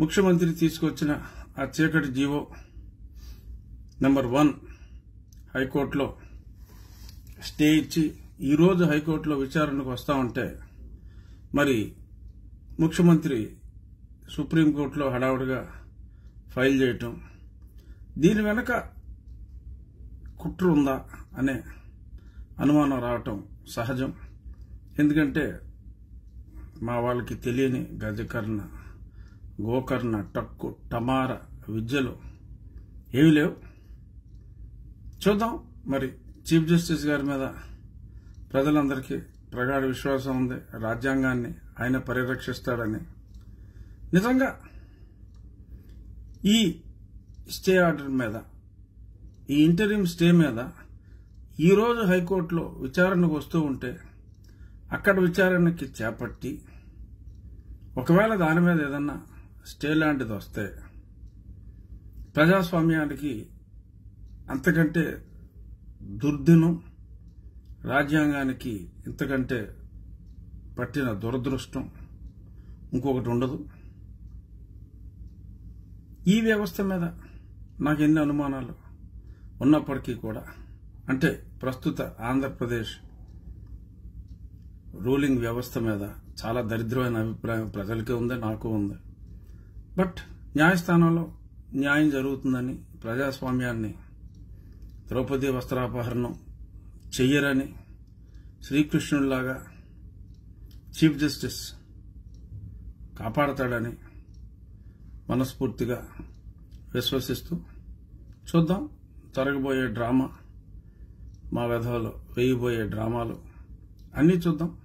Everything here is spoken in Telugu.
ముఖ్యమంత్రి తీసుకొచ్చిన ఆ చీకటి జీవో నెంబర్ వన్ హైకోర్టులో స్టే ఇచ్చి ఈరోజు హైకోర్టులో విచారణకు వస్తా ఉంటే మరి ముఖ్యమంత్రి సుప్రీంకోర్టులో హడావుడిగా ఫైల్ చేయటం దీని వెనక కుట్ర ఉందా అనే అనుమానం రావటం సహజం ఎందుకంటే మా వాళ్ళకి తెలియని గజకర్ణ గోకర్ణ టక్కు టమార విద్యలు ఏమీ లేవు చూద్దాం మరి చీఫ్ జస్టిస్ గారి మీద ప్రజలందరికీ ప్రగాఢ విశ్వాసం ఉంది రాజ్యాంగాన్ని ఆయన పరిరక్షిస్తాడని నిజంగా ఈ స్టే ఆర్డర్ మీద ఈ ఇంటరిం స్టే మీద ఈరోజు హైకోర్టులో విచారణకు వస్తూ ఉంటే అక్కడ విచారణకి చేపట్టి ఒకవేళ దాని మీద ఏదన్నా స్టే లాంటిది వస్తే ప్రజాస్వామ్యానికి అంతకంటే దుర్దినం రాజ్యాంగానికి ఇంతకంటే పట్టిన దురదృష్టం ఇంకొకటి ఉండదు ఈ వ్యవస్థ మీద నాకు ఎన్ని అనుమానాలు ఉన్నప్పటికీ కూడా అంటే ప్రస్తుత ఆంధ్రప్రదేశ్ రూలింగ్ వ్యవస్థ మీద చాలా దరిద్రమైన అభిప్రాయం ప్రజలకే ఉంది నాకు ఉంది బట్ న్యాయస్థానంలో న్యాయం జరుగుతుందని ప్రజాస్వామ్యాన్ని ద్రౌపది వస్త్రాపహరణం చెయ్యరని శ్రీకృష్ణుడిలాగా చీఫ్ జస్టిస్ కాపాడతాడని మనస్ఫూర్తిగా విశ్వసిస్తూ చూద్దాం జరగబోయే డ్రామా మా వెధవలో వేయబోయే డ్రామాలు అన్నీ చూద్దాం